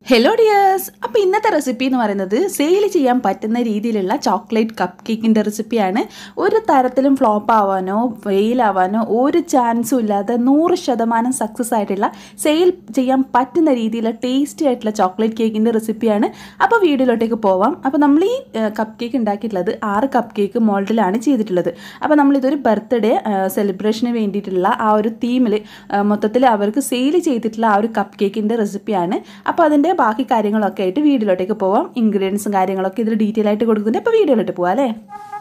hello dears അപ്പോൾ ഇന്നത്തെ recipe എന്ന് പറയുന്നത് സെയിൽ ചെയ്യാൻ പറ്റുന്ന രീതിയിലുള്ള ചോക്ലേറ്റ് കപ്പ് കേക്കിൻ്റെ റെസിപ്പിയാണ് ഒരു തരത്തിലും ഫ്ലോപ്പ് ആവാനോ ഫെയിൽ ആവാനോ ഒരു ചാൻസും ഇല്ലാതെ നൂറ് ശതമാനം സക്സസ് ആയിട്ടുള്ള സെയിൽ ചെയ്യാൻ പറ്റുന്ന രീതിയിലുള്ള ടേസ്റ്റി ആയിട്ടുള്ള ചോക്ലേറ്റ് കേക്കിൻ്റെ റെസിപ്പിയാണ് അപ്പോൾ വീഡിയോയിലോട്ടേക്ക് പോവാം അപ്പോൾ നമ്മൾ ഈ കപ്പ് കേക്ക് ഉണ്ടാക്കിയിട്ടുള്ളത് ആറ് കപ്പ് കേക്ക് മോൾഡിലാണ് ചെയ്തിട്ടുള്ളത് അപ്പോൾ നമ്മളിതൊരു ബർത്ത്ഡേ സെലിബ്രേഷന് വേണ്ടിയിട്ടുള്ള ആ ഒരു തീമിൽ മൊത്തത്തിൽ അവർക്ക് സെയിൽ ചെയ്തിട്ടുള്ള ആ ഒരു കപ്പ് കേക്കിൻ്റെ റെസിപ്പിയാണ് അപ്പോൾ അതിൻ്റെ ബാക്കി കാര്യങ്ങളൊക്കെ ആയിട്ട് വീഡിയോയിലോട്ടേക്ക് പോവാം ഇൻഗ്രീഡിയൻസും കാര്യങ്ങളൊക്കെ ഇതിൽ ഡീറ്റെയിൽ ആയിട്ട് കൊടുക്കുന്നുണ്ട് അപ്പോൾ വീഡിയോയിലോട്ട് പോവാം അല്ലേ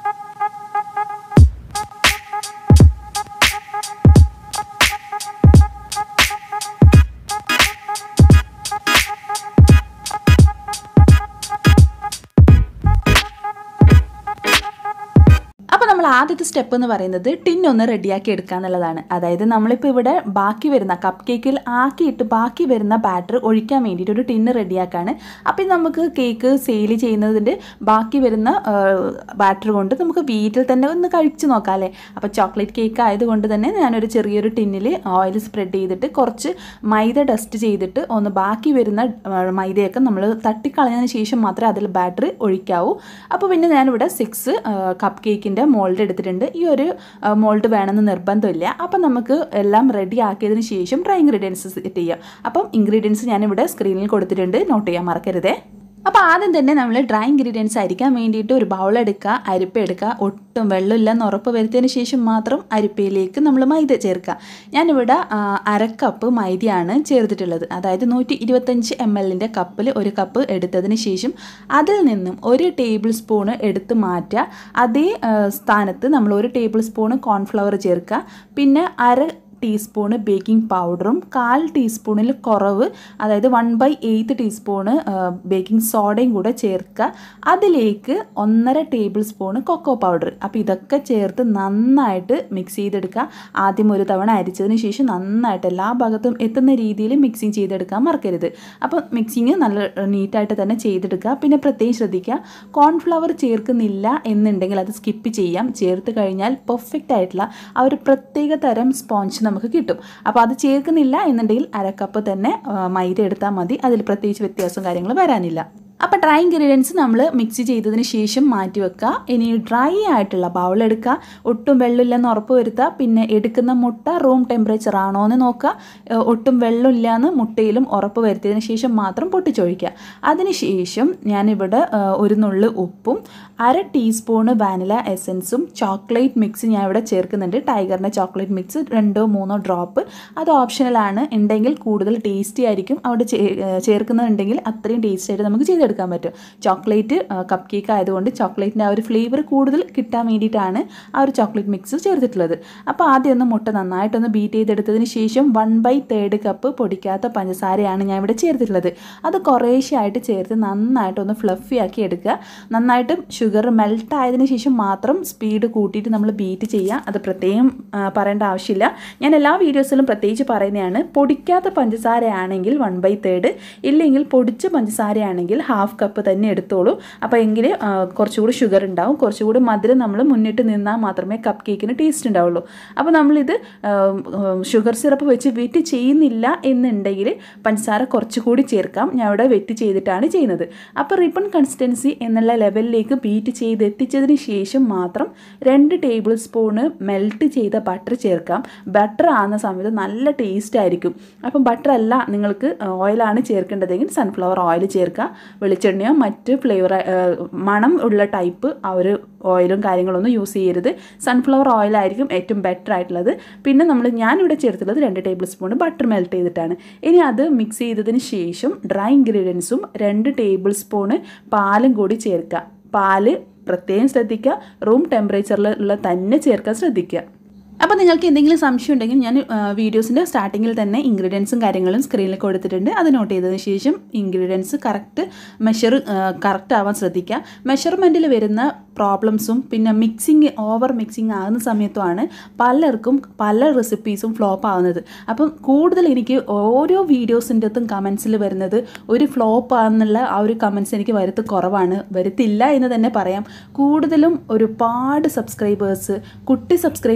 അപ്പോൾ നമ്മൾ ആദ്യത്തെ സ്റ്റെപ്പ് എന്ന് പറയുന്നത് ടിൻ ഒന്ന് റെഡിയാക്കി എടുക്കുക എന്നുള്ളതാണ് അതായത് നമ്മളിപ്പോൾ ഇവിടെ ബാക്കി വരുന്ന കപ്പ് കേക്കിൽ ആക്കിയിട്ട് ബാക്കി വരുന്ന ബാറ്റർ ഒഴിക്കാൻ വേണ്ടിയിട്ട് ഒരു ടിന്ന് റെഡിയാക്കാണ് അപ്പോൾ നമുക്ക് കേക്ക് സെയിൽ ചെയ്യുന്നതിൻ്റെ ബാക്കി വരുന്ന ബാറ്റർ കൊണ്ട് നമുക്ക് വീട്ടിൽ തന്നെ ഒന്ന് കഴിച്ച് നോക്കാം അല്ലേ അപ്പോൾ ചോക്ലേറ്റ് കേക്ക് ആയതുകൊണ്ട് തന്നെ ഞാനൊരു ചെറിയൊരു ടിന്നിൽ ഓയിൽ സ്പ്രെഡ് ചെയ്തിട്ട് കുറച്ച് മൈദ ഡസ്റ്റ് ചെയ്തിട്ട് ഒന്ന് ബാക്കി വരുന്ന മൈദയൊക്കെ നമ്മൾ തട്ടിക്കളഞ്ഞതിന് ശേഷം മാത്രമേ അതിൽ ബാറ്റർ ഒഴിക്കാവൂ അപ്പോൾ പിന്നെ ഞാനിവിടെ സിക്സ് കപ്പ് കേക്കിൻ്റെ മോൾഡ് എടുത്തിട്ടുണ്ട് ഈ ഒരു മോൾഡ് വേണമെന്ന് നിർബന്ധമില്ല അപ്പം നമുക്ക് എല്ലാം റെഡി ആക്കിയതിന് ശേഷം ഡ്രൈ ഇൻഗ്രീഡിയൻസ് സെറ്റ് ചെയ്യാം അപ്പം ഇൻഗ്രീഡിയൻസ് ഞാനിവിടെ സ്ക്രീനിൽ കൊടുത്തിട്ടുണ്ട് നോട്ട് ചെയ്യാൻ മറക്കരുതേ അപ്പോൾ ആദ്യം തന്നെ നമ്മൾ ഡ്രൈ ഇൻഗ്രീഡിയൻസ് അരിക്കാൻ വേണ്ടിയിട്ട് ഒരു ബൗൾ എടുക്കുക അരിപ്പ എടുക്കുക ഒട്ടും വെള്ളമില്ലെന്ന് ഉറപ്പ് വരുത്തിയതിന് ശേഷം മാത്രം അരിപ്പയിലേക്ക് നമ്മൾ മൈദ ചേർക്കുക ഞാനിവിടെ അര കപ്പ് മൈദയാണ് ചേർത്തിട്ടുള്ളത് അതായത് നൂറ്റി ഇരുപത്തഞ്ച് എം എല്ലിൻ്റെ കപ്പിൽ ഒരു കപ്പ് എടുത്തതിന് ശേഷം അതിൽ നിന്നും ഒരു ടേബിൾ സ്പൂണ് എടുത്ത് മാറ്റുക അതേ സ്ഥാനത്ത് നമ്മൾ ഒരു ടേബിൾ സ്പൂണ് കോൺഫ്ലവർ ചേർക്കുക പിന്നെ അര ടീസ്പൂണ് ബേക്കിംഗ് പൗഡറും കാൽ ടീസ്പൂണിൽ കുറവ് അതായത് one by eight teaspoon baking സോഡയും കൂടെ ചേർക്കുക അതിലേക്ക് ഒന്നര ടേബിൾ സ്പൂണ് കൊക്കോ പൗഡർ അപ്പോൾ ഇതൊക്കെ ചേർത്ത് നന്നായിട്ട് മിക്സ് ചെയ്തെടുക്കുക ആദ്യം ഒരു തവണ അരിച്ചതിന് ശേഷം നന്നായിട്ട് എല്ലാ ഭാഗത്തും എത്തുന്ന രീതിയിൽ മിക്സിങ് ചെയ്തെടുക്കാൻ മറക്കരുത് അപ്പോൾ മിക്സിങ് നല്ല നീറ്റായിട്ട് തന്നെ ചെയ്തെടുക്കുക പിന്നെ പ്രത്യേകം ശ്രദ്ധിക്കുക കോൺഫ്ലവർ ചേർക്കുന്നില്ല എന്നുണ്ടെങ്കിൽ അത് സ്കിപ്പ് ചെയ്യാം ചേർത്ത് കഴിഞ്ഞാൽ പെർഫെക്റ്റ് ആയിട്ടുള്ള ആ ഒരു പ്രത്യേക തരം സ്പോഞ്ച് നമുക്ക് കിട്ടും അപ്പോൾ അത് ചേർക്കുന്നില്ല എന്നുണ്ടെങ്കിൽ അര കപ്പ് തന്നെ മൈദ എടുത്താൽ മതി അതിൽ പ്രത്യേകിച്ച് വ്യത്യാസവും കാര്യങ്ങൾ വരാനില്ല അപ്പോൾ ഡ്രൈ ഇൻഗ്രീഡിയൻസ് നമ്മൾ മിക്സ് ചെയ്തതിന് ശേഷം മാറ്റി വെക്കുക ഇനി ഡ്രൈ ആയിട്ടുള്ള ബൗൾ എടുക്കുക ഒട്ടും വെള്ളമില്ലെന്ന് ഉറപ്പ് വരുത്തുക പിന്നെ എടുക്കുന്ന മുട്ട റൂം ടെമ്പറേച്ചർ ആണോ എന്ന് നോക്കുക ഒട്ടും വെള്ളമില്ല എന്ന് മുട്ടയിലും ഉറപ്പ് വരുത്തിയതിന് ശേഷം മാത്രം പൊട്ടിച്ചൊഴിക്കുക അതിനുശേഷം ഞാനിവിടെ ഒരു നുള്ളു ഉപ്പും അര ടീസ്പൂണ് വാനില എസൻസും ചോക്ലേറ്റ് മിക്സ് ഞാൻ ഇവിടെ ചേർക്കുന്നുണ്ട് ടൈഗറിൻ്റെ ചോക്ലേറ്റ് മിക്സ് രണ്ടോ മൂന്നോ ഡ്രോപ്പ് അത് ഓപ്ഷണലാണ് ഉണ്ടെങ്കിൽ കൂടുതൽ ടേസ്റ്റി ആയിരിക്കും അവിടെ ചേർക്കുന്നുണ്ടെങ്കിൽ അത്രയും ടേസ്റ്റ് ആയിട്ട് നമുക്ക് ചെയ്തെടുക്കാൻ പറ്റും ചോക്ലേറ്റ് കപ്പ് കേക്ക് ആയതുകൊണ്ട് ചോക്ലേറ്റിൻ്റെ ആ ഒരു ഫ്ലേവർ കൂടുതൽ കിട്ടാൻ വേണ്ടിയിട്ടാണ് ആ ഒരു ചോക്ലേറ്റ് മിക്സ് ചേർത്തിട്ടുള്ളത് അപ്പോൾ ആദ്യം ഒന്ന് മുട്ട നന്നായിട്ടൊന്ന് ബീറ്റ് ചെയ്തെടുത്തതിന് ശേഷം വൺ ബൈ തേർഡ് കപ്പ് പൊടിക്കാത്ത പഞ്ചസാരയാണ് ഞാൻ ഇവിടെ ചേർത്തിട്ടുള്ളത് അത് കുറേശ്ശെ ആയിട്ട് ചേർത്ത് നന്നായിട്ടൊന്ന് ഫ്ലഫി ആക്കി എടുക്കുക നന്നായിട്ട് ഷുഗർ മെൽറ്റ് ആയതിനു ശേഷം മാത്രം സ്പീഡ് കൂട്ടിയിട്ട് നമ്മൾ ബീറ്റ് ചെയ്യുക അത് പ്രത്യേകം പറയേണ്ട ആവശ്യമില്ല ഞാൻ എല്ലാ വീഡിയോസിലും പ്രത്യേകിച്ച് പറയുന്നതാണ് പൊടിക്കാത്ത പഞ്ചസാരയാണെങ്കിൽ വൺ ബൈ തേർഡ് ഇല്ലെങ്കിൽ പൊടിച്ച പഞ്ചസാരയാണെങ്കിൽ ഹാഫ് കപ്പ് തന്നെ എടുത്തോളൂ അപ്പോൾ എങ്കിൽ കുറച്ചുകൂടി ഷുഗർ ഉണ്ടാവും കുറച്ചുകൂടി മധുരം നമ്മൾ മുന്നിട്ട് നിന്നാൽ മാത്രമേ കപ്പ് കേക്കിന് ടേസ്റ്റ് ഉണ്ടാവുള്ളൂ അപ്പോൾ നമ്മളിത് ഷുഗർ സിറപ്പ് വെച്ച് വെറ്റ് ചെയ്യുന്നില്ല എന്നുണ്ടെങ്കിൽ പഞ്ചസാര കുറച്ചുകൂടി ചേർക്കാം ഞാൻ ഇവിടെ വെറ്റ് ചെയ്തിട്ടാണ് ചെയ്യുന്നത് അപ്പോൾ റിബൺ കൺസിസ്റ്റൻസി എന്നുള്ള ലെവലിലേക്ക് ബീറ്റ് ചെയ്ത് എത്തിച്ചതിന് ശേഷം മാത്രം രണ്ട് ടേബിൾ സ്പൂണ് മെൽറ്റ് ചെയ്ത ബട്ടർ ചേർക്കാം ബട്ടർ ആകുന്ന സമയത്ത് നല്ല ടേസ്റ്റ് ആയിരിക്കും അപ്പം ബട്ടർ അല്ല നിങ്ങൾക്ക് ഓയിലാണ് ചേർക്കേണ്ടതെങ്കിൽ സൺഫ്ലവർ ഓയിൽ ചേർക്കുക വെളിച്ചെണ്ണയോ മറ്റ് ഫ്ലേവർ മണം ഉള്ള ടൈപ്പ് ആ ഒരു ഓയിലും കാര്യങ്ങളൊന്നും യൂസ് ചെയ്യരുത് സൺഫ്ലവർ ഓയിലായിരിക്കും ഏറ്റവും ബെറ്റർ ആയിട്ടുള്ളത് പിന്നെ നമ്മൾ ഞാനിവിടെ ചേർത്തുള്ളത് രണ്ട് ടേബിൾ സ്പൂൺ ബട്ടർ മെൽറ്റ് ചെയ്തിട്ടാണ് ഇനി അത് മിക്സ് ചെയ്തതിന് ശേഷം ഡ്രൈ ഇൻഗ്രീഡിയൻസും രണ്ട് ടേബിൾ സ്പൂണ് പാലും കൂടി ചേർക്കുക പാല് പ്രത്യേകം ശ്രദ്ധിക്കുക റൂം ടെമ്പറേച്ചറിലുള്ള തന്നെ ചേർക്കാൻ ശ്രദ്ധിക്കുക അപ്പോൾ നിങ്ങൾക്ക് എന്തെങ്കിലും സംശയം ഉണ്ടെങ്കിൽ ഞാൻ വീഡിയോസിൻ്റെ സ്റ്റാർട്ടിങ്ങിൽ തന്നെ ഇൻഗ്രീഡിയൻസും കാര്യങ്ങളും സ്ക്രീനിൽ കൊടുത്തിട്ടുണ്ട് അത് നോട്ട് ചെയ്തതിന് ശേഷം ഇൻഗ്രീഡിയൻസ് കറക്റ്റ് മെഷർ കറക്റ്റ് ആവാൻ ശ്രദ്ധിക്കുക മെഷർമെൻറ്റിൽ വരുന്ന പ്രോബ്ലംസും പിന്നെ മിക്സിങ് ഓവർ മിക്സിങ് ആകുന്ന സമയത്തുമാണ് പലർക്കും പല റെസിപ്പീസും ഫ്ലോപ്പ് ആവുന്നത് അപ്പം കൂടുതൽ എനിക്ക് ഓരോ വീഡിയോസിൻ്റെ അകത്തും കമൻസിൽ വരുന്നത് ഒരു ഫ്ലോപ്പ് ആണെന്നുള്ള ആ ഒരു കമൻസ് എനിക്ക് വരുത്ത് കുറവാണ് വരുത്തില്ല എന്ന് തന്നെ പറയാം കൂടുതലും ഒരുപാട് സബ്സ്ക്രൈബേഴ്സ് കുട്ടി സബ്സ്ക്രൈബേഴ്സ് പോലും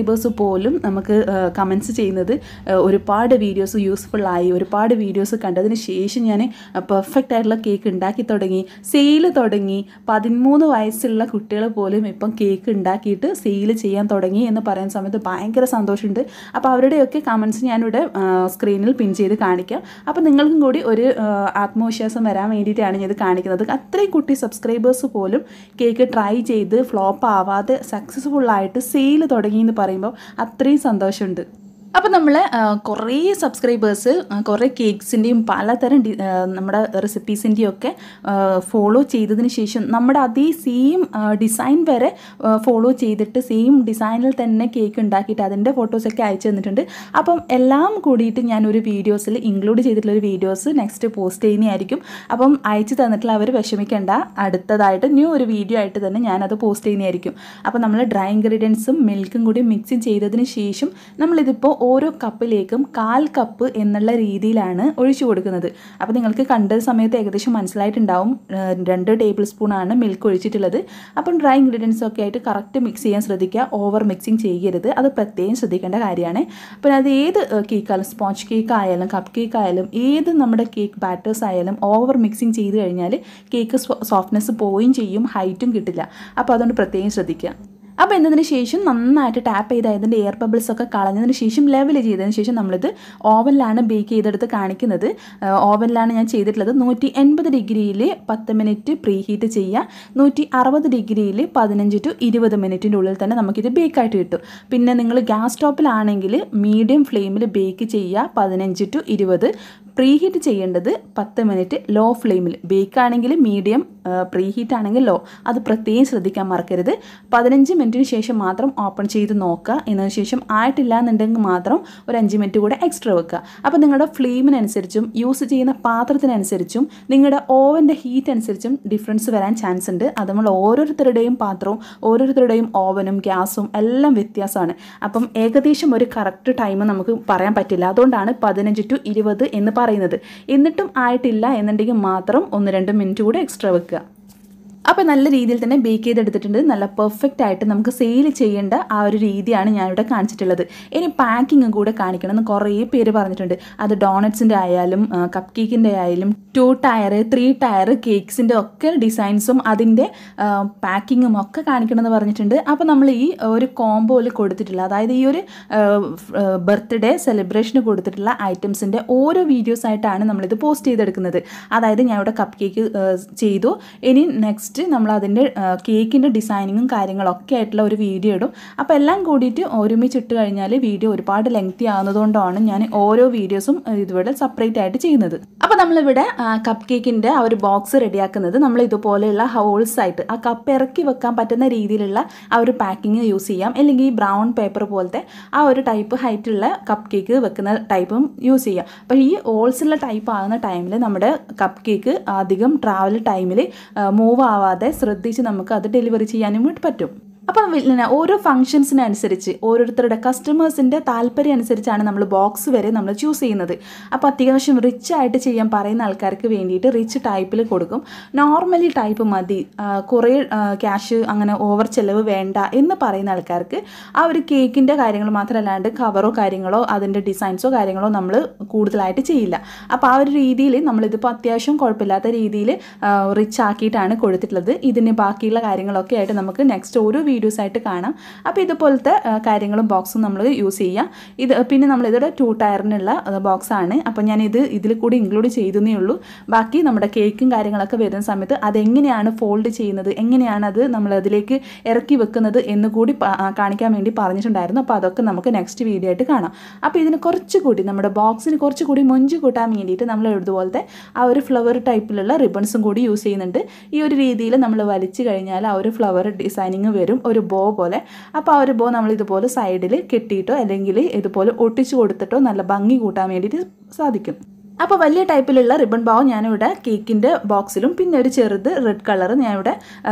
പോലും നമുക്ക് കമൻസ് ചെയ്യുന്നത് ആ, ഒരുപാട് വീഡിയോസ് യൂസ്ഫുള്ളായി ഒരുപാട് വീഡിയോസ് കണ്ടതിന് ശേഷം ഞാൻ പെർഫെക്റ്റ് ആയിട്ടുള്ള കേക്ക് ഉണ്ടാക്കി തുടങ്ങി സെയിൽ തുടങ്ങി പതിമൂന്ന് വയസ്സുള്ള കുട്ടികൾ പോലും ഇപ്പം കേക്ക് ഉണ്ടാക്കിയിട്ട് സെയിൽ ചെയ്യാൻ തുടങ്ങി എന്ന് പറയുന്ന സമയത്ത് ഭയങ്കര സന്തോഷമുണ്ട് അപ്പോൾ അവരുടെയൊക്കെ കമൻസ് ഞാനിവിടെ സ്ക്രീനിൽ പിൻ ചെയ്ത് കാണിക്കാം അപ്പോൾ നിങ്ങൾക്കും കൂടി ഒരു ആ, ആത്മവിശ്വാസം വരാൻ വേണ്ടിയിട്ടാണ് ഞാൻ ഇത് കാണിക്കുന്നത് അത്രയും കുട്ടി സബ്സ്ക്രൈബേഴ്സ് പോലും കേക്ക് ട്രൈ ചെയ്ത് ഫ്ലോപ്പ് ആവാതെ സക്സസ്ഫുൾ ആയിട്ട് സെയിൽ തുടങ്ങി എന്ന് പറയുമ്പോൾ അത്രയും സന്തോഷമുണ്ട് അപ്പോൾ നമ്മൾ കുറേ സബ്സ്ക്രൈബേഴ്സ് കുറേ കേക്ക്സിൻ്റെയും പലതരം ഡി ആ, നമ്മുടെ റെസിപ്പീസിൻ്റെയും ഒക്കെ ഫോളോ ചെയ്തതിന് ശേഷം നമ്മുടെ അതേ സെയിം ഡിസൈൻ വരെ ഫോളോ ചെയ്തിട്ട് സെയിം ഡിസൈനിൽ തന്നെ കേക്ക് ഉണ്ടാക്കിയിട്ട് അതിൻ്റെ ഫോട്ടോസൊക്കെ അയച്ചു തന്നിട്ടുണ്ട് അപ്പം എല്ലാം കൂടിയിട്ട് ഞാൻ ഒരു വീഡിയോസിൽ ഇൻക്ലൂഡ് ചെയ്തിട്ടുള്ള ഒരു വീഡിയോസ് നെക്സ്റ്റ് പോസ്റ്റ് ചെയ്യുന്നതായിരിക്കും അപ്പം അയച്ചു തന്നിട്ടുള്ള അവർ വിഷമിക്കേണ്ട അടുത്തതായിട്ട് ന്യൂ ഒരു വീഡിയോ ആയിട്ട് തന്നെ ഞാനത് പോസ്റ്റ് ചെയ്യുന്നതായിരിക്കും അപ്പോൾ നമ്മൾ ഡ്രൈ ഇൻഗ്രീഡിയൻസും മിൽക്കും കൂടി മിക്സ് ചെയ്തതിന് ശേഷം നമ്മളിതിപ്പോൾ ഓരോ കപ്പിലേക്കും കാൽ കപ്പ് എന്നുള്ള രീതിയിലാണ് ഒഴിച്ചു കൊടുക്കുന്നത് അപ്പോൾ നിങ്ങൾക്ക് കണ്ട സമയത്ത് ഏകദേശം മനസ്സിലായിട്ടുണ്ടാവും ആ, രണ്ട് ടേബിൾ സ്പൂണാണ് മിൽക്ക് ഒഴിച്ചിട്ടുള്ളത് അപ്പം ഡ്രൈ ഇൻഗ്രീഡിയൻസ് ഒക്കെ ആയിട്ട് കറക്റ്റ് മിക്സ് ചെയ്യാൻ ശ്രദ്ധിക്കുക ഓവർ മിക്സിങ് ചെയ്യരുത് അത് പ്രത്യേകം ശ്രദ്ധിക്കേണ്ട കാര്യമാണ് പിന്നെ അത് ഏത് കേക്കായാലും സ്പോഞ്ച് കേക്ക് ആയാലും കപ്പ് കേക്ക് ആയാലും ഏത് നമ്മുടെ കേക്ക് ബാറ്റേഴ്സ് ആയാലും ഓവർ മിക്സിങ് ചെയ്ത് കഴിഞ്ഞാൽ കേക്ക് സോഫ്റ്റ്നെസ് പോവുകയും ചെയ്യും ഹൈറ്റും കിട്ടില്ല അപ്പോൾ അതുകൊണ്ട് പ്രത്യേകം ശ്രദ്ധിക്കുക അപ്പോൾ എന്നതിന് ശേഷം നന്നായിട്ട് ടാപ്പ് ചെയ്ത് അതിൻ്റെ എയർ ബബിൾസ് ഒക്കെ കളഞ്ഞതിന് ശേഷം ലെവൽ ചെയ്തതിന് ശേഷം നമ്മളിത് ഓവനിലാണ് ബേക്ക് ചെയ്തെടുത്ത് കാണിക്കുന്നത് ഓവനിലാണ് ഞാൻ ചെയ്തിട്ടുള്ളത് നൂറ്റി എൺപത് ഡിഗ്രിയിൽ പത്ത് മിനിറ്റ് പ്രീ ഹീറ്റ് ചെയ്യുക നൂറ്റി അറുപത് ഡിഗ്രിയിൽ പതിനഞ്ച് ടു ഇരുപത് മിനിറ്റിൻ്റെ ഉള്ളിൽ തന്നെ നമുക്കിത് ബേക്കായിട്ട് കിട്ടും പിന്നെ നിങ്ങൾ ഗ്യാസ് സ്റ്റോപ്പിലാണെങ്കിൽ മീഡിയം ഫ്ലെയിമിൽ ബേക്ക് ചെയ്യുക പതിനഞ്ച് ടു ഇരുപത് പ്രീ ഹീറ്റ് ചെയ്യേണ്ടത് പത്ത് മിനിറ്റ് ലോ ഫ്ലെയിമിൽ ബേക്ക് ആണെങ്കിൽ മീഡിയം പ്രീ ഹീറ്റ് ആണെങ്കിൽ ലോ അത് പ്രത്യേകം ശ്രദ്ധിക്കാൻ മറക്കരുത് പതിനഞ്ച് മിനിറ്റിന് ശേഷം മാത്രം ഓപ്പൺ ചെയ്ത് നോക്കുക എന്നതിന് ശേഷം ആയിട്ടില്ല എന്നുണ്ടെങ്കിൽ മാത്രം ഒരു അഞ്ച് മിനിറ്റ് കൂടെ എക്സ്ട്രാ വെക്കുക അപ്പോൾ നിങ്ങളുടെ ഫ്ലെയിമിനനുസരിച്ചും യൂസ് ചെയ്യുന്ന പാത്രത്തിനനുസരിച്ചും നിങ്ങളുടെ ഓവൻ്റെ ഹീറ്റ് അനുസരിച്ചും ഡിഫറൻസ് വരാൻ ചാൻസ് ഉണ്ട് അത് നമ്മൾ ഓരോരുത്തരുടെയും പാത്രവും ഓരോരുത്തരുടെയും ഓവനും ഗ്യാസും എല്ലാം വ്യത്യാസമാണ് അപ്പം ഏകദേശം ഒരു കറക്റ്റ് ടൈം നമുക്ക് പറയാൻ പറ്റില്ല അതുകൊണ്ടാണ് പതിനഞ്ച് ടു ഇരുപത് എന്ന് പറയുന്നത് എന്നിട്ടും ആയിട്ടില്ല എന്നുണ്ടെങ്കിൽ മാത്രം ഒന്ന് രണ്ട് മിനിറ്റ് കൂടെ എക്സ്ട്രാ വെക്കുക അപ്പോൾ നല്ല രീതിയിൽ തന്നെ ബേക്ക് ചെയ്തെടുത്തിട്ടുണ്ട് നല്ല പെർഫെക്റ്റ് ആയിട്ട് നമുക്ക് സെയിൽ ചെയ്യേണ്ട ആ ഒരു രീതിയാണ് ഞാനിവിടെ കാണിച്ചിട്ടുള്ളത് ഇനി പാക്കിങ്ങും കൂടെ കാണിക്കണം എന്ന് കുറേ പേര് പറഞ്ഞിട്ടുണ്ട് അത് ഡോണറ്റ്സിൻ്റെ ആയാലും കപ്പ് കേക്കിൻ്റെ ആയാലും ടു ടയർ ത്രീ ടയർ കേക്ക്സിൻ്റെ ഒക്കെ ഡിസൈൻസും അതിൻ്റെ പാക്കിങ്ങും ഒക്കെ കാണിക്കണം എന്ന് പറഞ്ഞിട്ടുണ്ട് അപ്പോൾ നമ്മൾ ഈ ഒരു കോംബോയിൽ കൊടുത്തിട്ടുള്ള അതായത് ഈ ഒരു ബർത്ത്ഡേ സെലിബ്രേഷന് കൊടുത്തിട്ടുള്ള ഐറ്റംസിൻ്റെ ഓരോ വീഡിയോസ് ആയിട്ടാണ് നമ്മളിത് പോസ്റ്റ് ചെയ്തെടുക്കുന്നത് അതായത് ഞാൻ ഇവിടെ കപ്പ് കേക്ക് ചെയ്തു ഇനി നെക്സ്റ്റ് നമ്മൾ അതിൻ്റെ കേക്കിൻ്റെ ഡിസൈനിങ്ങും കാര്യങ്ങളൊക്കെ ആയിട്ടുള്ള ഒരു വീഡിയോ ഇടും അപ്പോൾ എല്ലാം കൂടിയിട്ട് ഒരുമിച്ച് ഇട്ട് കഴിഞ്ഞാൽ വീഡിയോ ഒരുപാട് ലെങ്തി ആകുന്നതുകൊണ്ടാണ് ഞാൻ ഓരോ വീഡിയോസും ഇതുപോലെ സെപ്പറേറ്റ് ആയിട്ട് ചെയ്യുന്നത് അപ്പോൾ നമ്മളിവിടെ കപ്പ് കേക്കിൻ്റെ ആ ഒരു ബോക്സ് റെഡിയാക്കുന്നത് നമ്മൾ ഇതുപോലെയുള്ള ഹോൾസ് ആയിട്ട് ആ കപ്പ് ഇറക്കി വെക്കാൻ പറ്റുന്ന രീതിയിലുള്ള ആ ഒരു പാക്കിങ് യൂസ് ചെയ്യാം അല്ലെങ്കിൽ ഈ ബ്രൗൺ പേപ്പർ പോലത്തെ ആ ഒരു ടൈപ്പ് ഹൈറ്റുള്ള കപ്പ് കേക്ക് വെക്കുന്ന ടൈപ്പും യൂസ് ചെയ്യാം അപ്പോൾ ഈ ഹോൾസുള്ള ടൈപ്പ് ആകുന്ന ടൈമിൽ നമ്മുടെ കപ്പ് കേക്ക് അധികം ട്രാവൽ ടൈമിൽ മൂവ് ആവാതെ ശ്രദ്ധിച്ച് നമുക്ക് അത് ഡെലിവറി ചെയ്യാനും വേണ്ടി പറ്റും അപ്പം പിന്നെ ഓരോ ഫംഗ്ഷൻസിനനുസരിച്ച് ഓരോരുത്തരുടെ കസ്റ്റമേഴ്സിൻ്റെ താല്പര്യം അനുസരിച്ചാണ് നമ്മൾ ബോക്സ് വരെ നമ്മൾ ചൂസ് ചെയ്യുന്നത് അപ്പോൾ അത്യാവശ്യം റിച്ച് ആയിട്ട് ചെയ്യാൻ പറയുന്ന ആൾക്കാർക്ക് വേണ്ടിയിട്ട് റിച്ച് ടൈപ്പിൽ കൊടുക്കും നോർമലി ടൈപ്പ് മതി ആ, കുറേ ക്യാഷ് അങ്ങനെ ഓവർ ചിലവ് വേണ്ട എന്ന് പറയുന്ന ആൾക്കാർക്ക് ആ ഒരു കേക്കിൻ്റെ കാര്യങ്ങൾ മാത്രമല്ലാണ്ട് കവറോ കാര്യങ്ങളോ അതിൻ്റെ ഡിസൈൻസോ കാര്യങ്ങളോ നമ്മൾ കൂടുതലായിട്ട് ചെയ്യില്ല അപ്പോൾ ആ ഒരു രീതിയിൽ നമ്മളിതിപ്പോൾ അത്യാവശ്യം കുഴപ്പമില്ലാത്ത രീതിയിൽ റിച്ച് ആക്കിയിട്ടാണ് കൊടുത്തിട്ടുള്ളത് ഇതിന് ബാക്കിയുള്ള കാര്യങ്ങളൊക്കെ ആയിട്ട് നമുക്ക് നെക്സ്റ്റ് ഓരോ വീഡിയോസ് ആയിട്ട് കാണാം അപ്പോൾ ഇതുപോലത്തെ ആ, കാര്യങ്ങളും ബോക്സും നമ്മൾ യൂസ് ചെയ്യാം ഇത് പിന്നെ നമ്മളിതിവിടെ ടു ടയറിനുള്ള ബോക്സാണ് അപ്പോൾ ഞാൻ ഇത് ഇതിൽ കൂടി ഇൻക്ലൂഡ് ചെയ്തേ ഉള്ളൂ ബാക്കി നമ്മുടെ കേക്കും കാര്യങ്ങളൊക്കെ വരുന്ന സമയത്ത് അതെങ്ങനെയാണ് ഫോൾഡ് ചെയ്യുന്നത് എങ്ങനെയാണ് അത് നമ്മൾ അതിലേക്ക് ഇറക്കി വെക്കുന്നത് എന്ന് കൂടി പ- ആ, കാണിക്കാൻ വേണ്ടി പറഞ്ഞിട്ടുണ്ടായിരുന്നു അപ്പോൾ അതൊക്കെ നമുക്ക് നെക്സ്റ്റ് വീഡിയോ ആയിട്ട് കാണാം അപ്പോൾ ഇതിന് കുറച്ചുകൂടി നമ്മുടെ ബോക്സിന് കുറച്ചുകൂടി മൊഞ്ച് കൂട്ടാൻ വേണ്ടിയിട്ട് നമ്മൾ ഇതുപോലത്തെ ആ ഒരു ഫ്ലവർ ടൈപ്പിലുള്ള റിബൺസും കൂടി യൂസ് ചെയ്യുന്നുണ്ട് ഈ ഒരു രീതിയിൽ നമ്മൾ വലിച്ചു കഴിഞ്ഞാൽ ആ ഒരു ഫ്ലവർ ഡിസൈനിങ് വരും ഒരു ബോ പോലെ അപ്പോൾ ആ ഒരു ബോ നമ്മൾ ഇതുപോലെ സൈഡിൽ കെട്ടിയിട്ടോ അല്ലെങ്കിൽ ഇതുപോലെ ഒട്ടിച്ചു കൊടുത്തിട്ടോ നല്ല ഭംഗി കൂട്ടാൻ വേണ്ടിയിട്ട് സാധിക്കും അപ്പോൾ വലിയ ടൈപ്പിലുള്ള റിബൺ ബാവ് ഞാനിവിടെ കേക്കിൻ്റെ ബോക്സിലും പിന്നെ ഒരു ചെറുത് റെഡ് കളർ ഞാനിവിടെ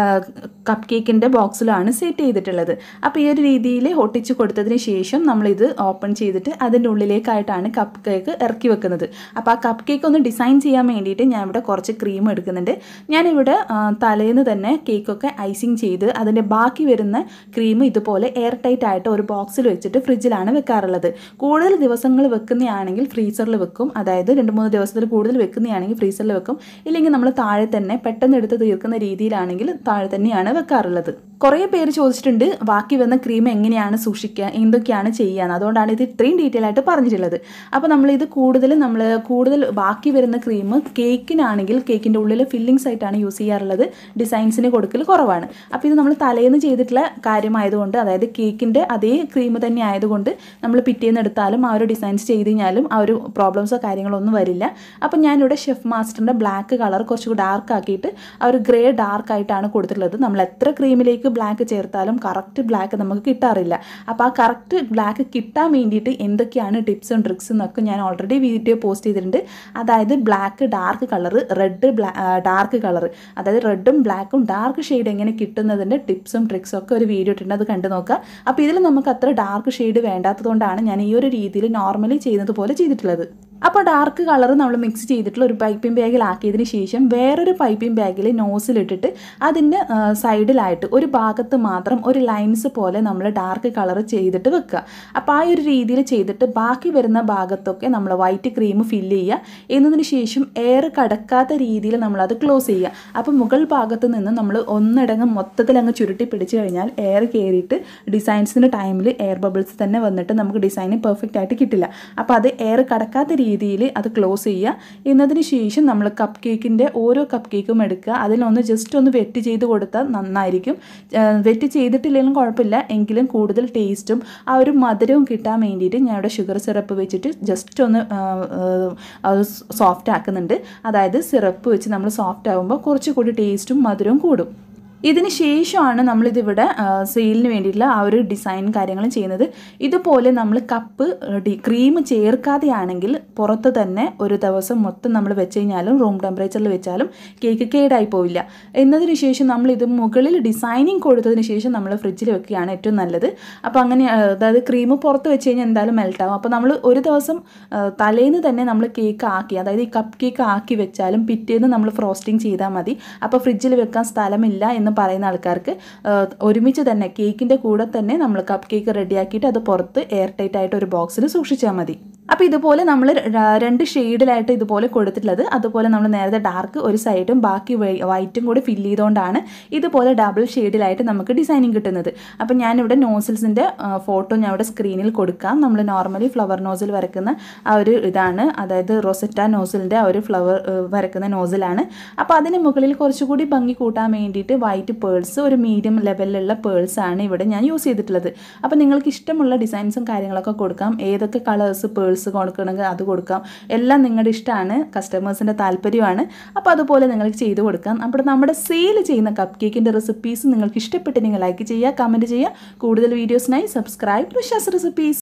കപ്പ് കേക്കിൻ്റെ ബോക്സിലാണ് സെറ്റ് ചെയ്തിട്ടുള്ളത് അപ്പോൾ ഈ ഒരു രീതിയിൽ ഒട്ടിച്ച് കൊടുത്തതിന് ശേഷം നമ്മളിത് ഓപ്പൺ ചെയ്തിട്ട് അതിൻ്റെ ഉള്ളിലേക്കായിട്ടാണ് കപ്പ് കേക്ക് ഇറക്കി വെക്കുന്നത് അപ്പോൾ ആ കപ്പ് കേക്ക് ഒന്ന് ഡിസൈൻ ചെയ്യാൻ വേണ്ടിയിട്ട് ഞാൻ ഇവിടെ കുറച്ച് ക്രീം എടുക്കുന്നുണ്ട് ഞാനിവിടെ ആ, തലേന്ന് തന്നെ കേക്കൊക്കെ ഐസിങ് ചെയ്ത് അതിൻ്റെ ബാക്കി വരുന്ന ക്രീം ഇതുപോലെ എയർ ടൈറ്റ് ആയിട്ട് ഒരു ബോക്സിൽ വെച്ചിട്ട് ഫ്രിഡ്ജിലാണ് വെക്കാറുള്ളത് കൂടുതൽ ദിവസങ്ങൾ വെക്കുന്നതാണെങ്കിൽ ഫ്രീസറിൽ വെക്കും അതായത് രണ്ട് മൂന്ന് ദിവസത്തിൽ കൂടുതൽ വെക്കുന്നതാണെങ്കിൽ ഫ്രീസറിൽ വെക്കും ഇല്ലെങ്കിൽ നമ്മൾ താഴെ തന്നെ പെട്ടെന്ന് എടുത്ത് തീർക്കുന്ന രീതിയിലാണെങ്കിൽ താഴെ തന്നെയാണ് വെക്കാറുള്ളത് കുറേ പേര് ചോദിച്ചിട്ടുണ്ട് ബാക്കി വന്ന ക്രീം എങ്ങനെയാണ് സൂക്ഷിക്കുക എന്തൊക്കെയാണ് ചെയ്യുക അതുകൊണ്ടാണ് ഇത് ഇത്രയും ഡീറ്റെയിൽ ആയിട്ട് പറഞ്ഞിട്ടുള്ളത് അപ്പോൾ നമ്മളിത് കൂടുതൽ നമ്മൾ കൂടുതൽ ബാക്കി വരുന്ന ക്രീം കേക്കിനാണെങ്കിൽ കേക്കിൻ്റെ ഉള്ളിൽ ഫില്ലിങ്സ് ആയിട്ടാണ് യൂസ് ചെയ്യാറുള്ളത് ഡിസൈൻസിന് കൊടുക്കൽ കുറവാണ് അപ്പോൾ ഇത് നമ്മൾ തലേന്ന് ചെയ്തിട്ടുള്ള കാര്യമായതുകൊണ്ട് അതായത് കേക്കിൻ്റെ അതേ ക്രീം തന്നെ ആയതുകൊണ്ട് നമ്മൾ പിറ്റേന്ന് എടുത്താലും ആ ഒരു ഡിസൈൻസ് ചെയ്ത് കഴിഞ്ഞാലും ആ ഒരു പ്രോബ്ലംസോ കാര്യങ്ങളോ ഒന്നും വരില്ല അപ്പോൾ ഞാനിവിടെ ഷെഫ് മാസ്റ്ററിൻ്റെ ബ്ലാക്ക് കളർ കുറച്ചുകൂടി ഡാർക്ക് ആക്കിയിട്ട് ആ ഒരു ഗ്രേ ഡാർക്ക് ആയിട്ടാണ് കൊടുത്തിട്ടുള്ളത് നമ്മൾ എത്ര ക്രീമിലേക്ക് ബ്ലാക്ക് ചേർത്താലും കറക്റ്റ് ബ്ലാക്ക് നമുക്ക് കിട്ടാറില്ല അപ്പോൾ ആ കറക്റ്റ് ബ്ലാക്ക് കിട്ടാൻ വേണ്ടിയിട്ട് എന്തൊക്കെയാണ് ടിപ്സും ട്രിക്സും എന്നൊക്കെ ഞാൻ ഓൾറെഡി വീഡിയോ പോസ്റ്റ് ചെയ്തിട്ടുണ്ട് അതായത് ബ്ലാക്ക് ഡാർക്ക് കളർ റെഡ് ബ്ലാ ഡാർക്ക് കളർ അതായത് റെഡും ബ്ലാക്കും ഡാർക്ക് ഷെയ്ഡ് എങ്ങനെ കിട്ടുന്നതിൻ്റെ ടിപ്സും ട്രിക്സും ഒക്കെ ഒരു വീഡിയോ ഇട്ടുണ്ട് അത് കണ്ടു നോക്കുക അപ്പോൾ ഇതിൽ നമുക്ക് അത്ര ഡാർക്ക് ഷെയ്ഡ് വേണ്ടാത്തതുകൊണ്ടാണ് ഞാൻ ഈ ഒരു രീതിയിൽ നോർമലി ചെയ്യുന്നത് പോലെ ചെയ്തിട്ടുള്ളത് അപ്പോൾ ഡാർക്ക് കളർ നമ്മൾ മിക്സ് ചെയ്തിട്ടുള്ള ഒരു പൈപ്പിംഗ് ബാഗിലാക്കിയതിന് ശേഷം വേറൊരു പൈപ്പിംഗ് ബാഗിൽ നോസിലിട്ടിട്ട് അതിൻ്റെ സൈഡിലായിട്ട് ഒരു ഭാഗത്ത് മാത്രം ഒരു ലൈൻസ് പോലെ നമ്മൾ ഡാർക്ക് കളർ ചെയ്തിട്ട് വെക്കുക അപ്പോൾ ആ ഒരു രീതിയിൽ ചെയ്തിട്ട് ബാക്കി വരുന്ന ഭാഗത്തൊക്കെ നമ്മൾ വൈറ്റ് ക്രീം ഫില്ല് ചെയ്യുക എന്നതിന് ശേഷം എയർ കടക്കാത്ത രീതിയിൽ നമ്മളത് ക്ലോസ് ചെയ്യുക അപ്പോൾ മുകൾ ഭാഗത്ത് നിന്ന് നമ്മൾ ഒന്നടങ്ങ് മൊത്തത്തിൽ അങ്ങ് ചുരുട്ടി പിടിച്ചു കഴിഞ്ഞാൽ എയർ കയറിയിട്ട് ഡിസൈൻസിൻ്റെ ടൈമിൽ എയർ ബബിൾസ് തന്നെ വന്നിട്ട് നമുക്ക് ഡിസൈൻ പെർഫെക്റ്റ് ആയിട്ട് കിട്ടില്ല അപ്പോൾ അത് എയർ കടക്കാത്ത രീതിയിൽ അത് ക്ലോസ് ചെയ്യുക എന്നതിന് ശേഷം നമ്മൾ കപ്പ് കേക്കിൻ്റെ ഓരോ കപ്പ് കേക്കും എടുക്കുക അതിലൊന്ന് ജസ്റ്റ് ഒന്ന് വെറ്റ് ചെയ്ത് കൊടുത്താൽ നന്നായിരിക്കും വെറ്റ് ചെയ്തിട്ടില്ലെങ്കിലും കുഴപ്പമില്ല എങ്കിലും കൂടുതൽ ടേസ്റ്റും ആ ഒരു മധുരവും കിട്ടാൻ വേണ്ടിയിട്ട് ഞാൻ ഇവിടെ ഷുഗർ സിറപ്പ് വെച്ചിട്ട് ജസ്റ്റ് ഒന്ന് ആ, ആ, അത് സോഫ്റ്റ് ആക്കുന്നുണ്ട് അതായത് സിറപ്പ് വെച്ച് നമ്മൾ സോഫ്റ്റ് ആകുമ്പോൾ കുറച്ചുകൂടി ടേസ്റ്റും മധുരവും കൂടും ഇതിന് ശേഷമാണ് നമ്മളിതിവിടെ സെയിലിന് വേണ്ടിയിട്ടുള്ള ആ ഒരു ഡിസൈൻ കാര്യങ്ങളും ചെയ്യുന്നത് ഇതുപോലെ നമ്മൾ കപ്പ് ഡി ക്രീം ചേർക്കാതെയാണെങ്കിൽ പുറത്ത് തന്നെ ഒരു ദിവസം മൊത്തം നമ്മൾ വെച്ച് കഴിഞ്ഞാലും റൂം ടെമ്പറേച്ചറിൽ വെച്ചാലും കേക്ക് കേടായി പോവില്ല എന്നതിന് ശേഷം നമ്മൾ ഇത് മുകളിൽ ഡിസൈനിങ് കൊടുത്തതിന് ശേഷം നമ്മൾ ഫ്രിഡ്ജിൽ വെക്കുകയാണ് ഏറ്റവും നല്ലത് അപ്പോൾ അങ്ങനെ ആ, അതായത് ക്രീം പുറത്ത് വെച്ച് കഴിഞ്ഞാൽ എന്തായാലും മെൽറ്റ് ആവും അപ്പോൾ നമ്മൾ ഒരു ദിവസം ആ, തലേന്ന് തന്നെ നമ്മൾ കേക്ക് ആക്കി അതായത് ഈ കപ്പ് കേക്ക് ആക്കി വെച്ചാലും പിറ്റേന്ന് നമ്മൾ ഫ്രോസ്റ്റിംഗ് ചെയ്താൽ മതി അപ്പോൾ ഫ്രിഡ്ജിൽ വെക്കാൻ സ്ഥലമില്ല എന്ന് പറയുന്ന ആൾക്കാർക്ക് ആ, ഒരുമിച്ച് തന്നെ കേക്കിൻ്റെ കൂടെ തന്നെ നമ്മൾ കപ്പ് കേക്ക് റെഡിയാക്കിയിട്ട് അത് പുറത്ത് എയർ ടൈറ്റ് ആയിട്ട് ഒരു ബോക്സിൽ സൂക്ഷിച്ചാൽ മതി അപ്പോൾ ഇതുപോലെ നമ്മൾ രണ്ട് ഷെയ്ഡിലായിട്ട് ഇതുപോലെ കൊടുത്തിട്ടുള്ളത് അതുപോലെ നമ്മൾ നേരത്തെ ഡാർക്ക് ഒരു സൈഡും ബാക്കി വൈറ്റും കൂടി ഫില്ല് ചെയ്തുകൊണ്ടാണ് ഇതുപോലെ ഡബിൾ ഷെയ്ഡിലായിട്ട് നമുക്ക് ഡിസൈനിങ് കിട്ടുന്നത് അപ്പോൾ ഞാനിവിടെ നോസിൽസിൻ്റെ ഫോട്ടോ ഞാൻ ഇവിടെ സ്ക്രീനിൽ കൊടുക്കാം നമ്മൾ നോർമലി ഫ്ലവർ നോസിൽ വരയ്ക്കുന്ന ആ ഒരു ഇതാണ് അതായത് റൊസറ്റ നോസിലിൻ്റെ ആ ഒരു ഫ്ലവർ വരയ്ക്കുന്ന നോസിലാണ് അപ്പോൾ അതിന് മുകളിൽ കുറച്ചുകൂടി ഭംഗി കൂട്ടാൻ വേണ്ടിയിട്ട് വൈറ്റ് പേൾസ് ഒരു മീഡിയം ലെവലിലുള്ള പേൾസ് ആണ് ഇവിടെ ഞാൻ യൂസ് ചെയ്തിട്ടുള്ളത് അപ്പോൾ നിങ്ങൾക്ക് ഇഷ്ടമുള്ള ഡിസൈൻസും കാര്യങ്ങളൊക്കെ കൊടുക്കാം ഏതൊക്കെ കളേഴ്സ് പേൾസ് കൊടുക്കണമെങ്കിൽ അത് കൊടുക്കാം എല്ലാം നിങ്ങളുടെ ഇഷ്ടമാണ് കസ്റ്റമേഴ്സിൻ്റെ താല്പര്യമാണ് അപ്പോൾ അതുപോലെ നിങ്ങൾക്ക് ചെയ്ത് കൊടുക്കാം അപ്പോൾ നമ്മുടെ സെയിൽ ചെയ്യുന്ന കപ്പ് കേക്കിൻ്റെ റെസിപ്പീസ് നിങ്ങൾക്ക് ഇഷ്ടപ്പെട്ട് നിങ്ങൾ ലൈക്ക് ചെയ്യുക കമൻറ്റ് ചെയ്യുക കൂടുതൽ വീഡിയോസിനായി സബ്സ്ക്രൈബ് ഋഷാസ് റെസിപ്പീസ്